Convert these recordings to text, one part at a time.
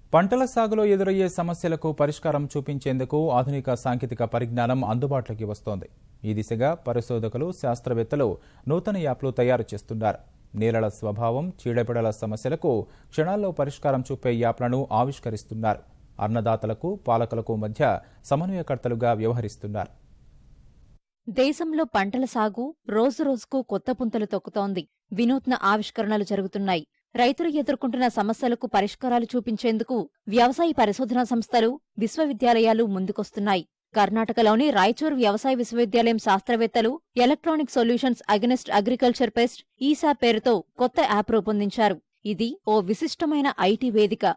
పంటల సాగులో ఎదురయ్యే సమస్యలకు పరిష్కారం చూపించేందుకు ఆధునిక సాంకేతిక పరిజ్ఞానం అందుబాటులోకి వస్తోంది ఈ దిశగా పరిశోధకులు శాస్త్రవేత్తలు నూతన యాప్లు తయారు చేస్తున్నారు నేలల స్వభావం చీడపీడల సమస్యలకు క్షణాల్లో పరిష్కారం చూపే యాప్లను ఆవిష్కరిస్తున్నారు అన్నదాతలకు పాలకులకు మధ్య సమన్వయకర్తలుగా వ్యవహరిస్తున్నారు దేశంలో పంటల సాగు రోజురోజుకు కొత్త పుంతలు తొక్కుతోంది వినూత్న ఆవిష్కరణలు జరుగుతున్నాయి రైతులు ఎదుర్కొంటున్న సమస్యలకు పరిష్కారాలు చూపించేందుకు వ్యవసాయ పరిశోధనా సంస్థలు విశ్వవిద్యాలయాలు ముందుకొస్తున్నాయి కర్ణాటకలోని రాయచూర్ వ్యవసాయ విశ్వవిద్యాలయం శాస్త్రవేత్తలు electronic solutions against agriculture pest ఈసా పేరుతో కొత్త యాప్ రూపొందించారు ఇది ఓ విశిష్టమైన ఐటీ వేదిక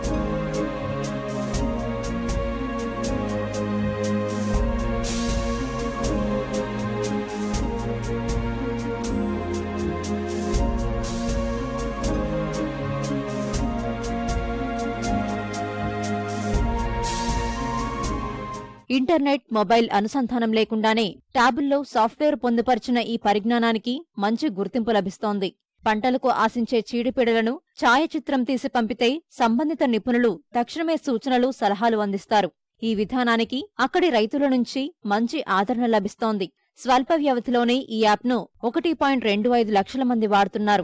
ఇంటర్నెట్ మొబైల్ అనుసంధానం లేకుండానే ట్యాబుల్లో సాఫ్ట్వేర్ పొందుపరిచిన ఈ పరిజ్ఞానానికి మంచి గుర్తింపు లభిస్తోంది పంటలకు ఆశించే చీడిపీడలను ఛాయాచిత్రం తీసి పంపితే సంబంధిత నిపుణులు తక్షణమే సూచనలు సలహాలు అందిస్తారు ఈ విధానానికి అక్కడి రైతుల నుంచి మంచి ఆదరణ లభిస్తోంది స్వల్ప వ్యవధిలోనే ఈ యాప్ను ఒకటి పాయింట్ రెండు ఐదు లక్షల మంది వాడుతున్నారు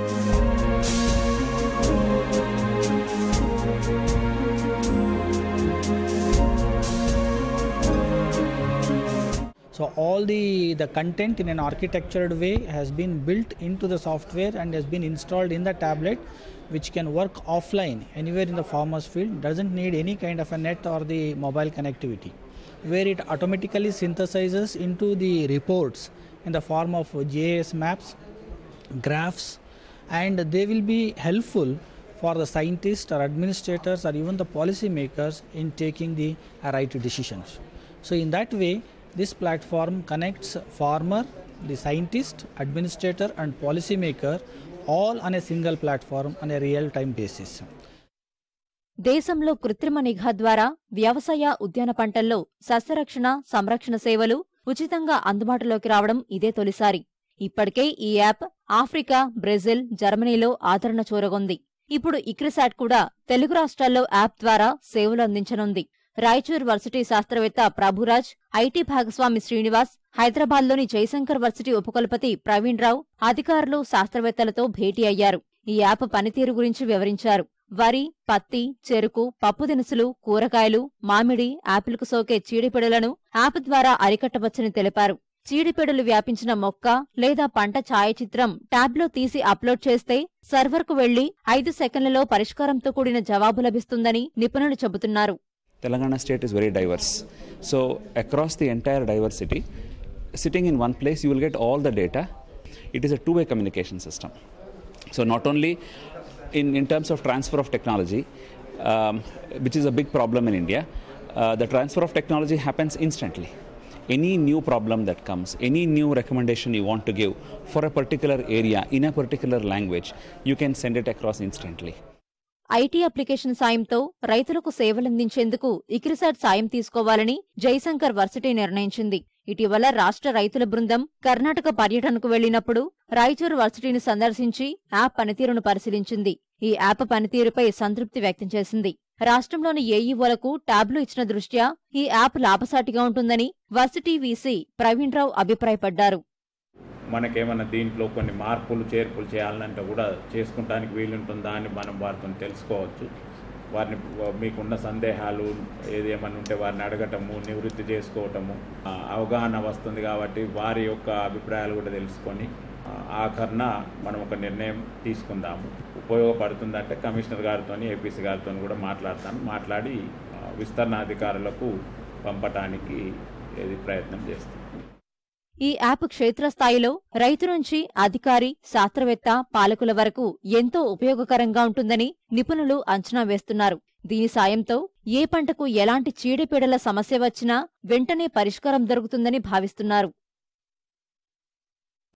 So all the, the content in an architectured way has been built into the software and has been installed in the tablet which can work offline anywhere in the farmer's field doesn't need any kind of a net or the mobile connectivity where it automatically synthesizes into the reports in the form of GIS maps graphs and they will be helpful for the scientists or administrators or even the policy makers in taking the right decisions so in that way this platform connects farmer, the scientist, administrator, and policymaker all on a single platform on a real time basis. దేశంలో కృత్రిమ నిఘా ద్వారా వ్యవసాయ ఉద్యాన పంటల్లో సస్యరక్షణ సంరక్షణ సేవలు ఉచితంగా అందుబాటులోకి రావడం ఇదే తొలిసారి ఇప్పటికే ఈ యాప్ ఆఫ్రికా బ్రెజిల్ జర్మనీలో ఆదరణ చూరగొంది ఇప్పుడు ఇక్రిసాట్ కూడా తెలుగు రాష్ట్రాల్లో యాప్ ద్వారా సేవలు అందించనుంది రాయచూర్ వర్సిటీ శాస్త్రవేత్త ప్రభురాజ్ ఐటీ భాగస్వామి శ్రీనివాస్ హైదరాబాద్లోని జయశంకర్ వర్సిటీ ఉపకులపతి ప్రవీణ్ రావు అధికారులు శాస్త్రవేత్తలతో భేటీ అయ్యారు ఈ యాప్ పనితీరు గురించి వివరించారు వరి పత్తి చెరుకు పప్పు దినుసులు కూరగాయలు మామిడి యాపిల్కు సోకే చీడిపిడులను యాప్ ద్వారా అరికట్టవచ్చని తెలిపారు చీడిపిడులు వ్యాపించిన మొక్క లేదా పంట ఛాయాచిత్రం ట్యాబ్లో తీసి అప్లోడ్ చేస్తే సర్వర్కు వెళ్లి ఐదు సెకండ్లలో పరిష్కారంతో కూడిన జవాబు లభిస్తుందని నిపుణులు చెబుతున్నారు Telangana state is very diverse. So, across the entire diversity, sitting in one place, you will get all the data. It is a two way communication system. So, not only in, in terms of transfer of technology, um, which is a big problem in India, uh, the transfer of technology happens instantly. Any new problem that comes, any new recommendation you want to give for a particular area in a particular language, you can send it across instantly. IT application సాయంతో రైతులకు సేవలందించేందుకు ICRISAT సాయం తీసుకోవాలని Jayashankar varsity నిర్ణయించింది ఇటీవల రాష్ట్ర రైతుల బృందం కర్ణాటక పర్యటనకు వెళ్లినప్పుడు రాయచూరు వర్సిటీని సందర్శించి యాప్ పనితీరును పరిశీలించింది ఈ యాప్ పనితీరుపై సంతృప్తి వ్యక్తం చేసింది రాష్ట్రంలోని ఏఈఓలకు ట్యాబ్లు ఇచ్చిన దృష్ట్యా ఈ యాప్ లాభసాటిగా ఉంటుందని వర్సిటీ వీసీ ప్రవీణ్ రావు అభిప్రాయపడ్డారు మనకేమైనా దీంట్లో కొన్ని మార్పులు చేర్పులు చేయాలంటే కూడా చేసుకుంటానికి వీలుంటుందా అని మనం వారితో తెలుసుకోవచ్చు వారిని మీకున్న సందేహాలు ఏది ఏమైనా ఉంటే వారిని అడగటము నివృత్తి చేసుకోవటము ఆ, అవగాహన వస్తుంది కాబట్టి వారి యొక్క అభిప్రాయాలు కూడా తెలుసుకొని ఆ, ఆఖరణ మనం ఒక నిర్ణయం తీసుకుందాము ఉపయోగపడుతుందంటే కమిషనర్ గారితో ఏపీసీ గారితో కూడా మాట్లాడతాను మాట్లాడి ఆ, విస్తరణ అధికారులకు పంపటానికి ఏది ప్రయత్నం చేస్తాం ఈ యాప్ క్షేత్రస్థాయిలో రైతు నుంచి అధికారి శాస్త్రవేత్త పాలకుల వరకు ఎంతో ఉపయోగకరంగా ఉంటుందని నిపుణులు అంచనా వేస్తున్నారు దీని సాయంతో ఏ పంటకు ఎలాంటి చీడపీడల సమస్య వచ్చినా వెంటనే పరిష్కారం దొరుకుతుందని భావిస్తున్నారు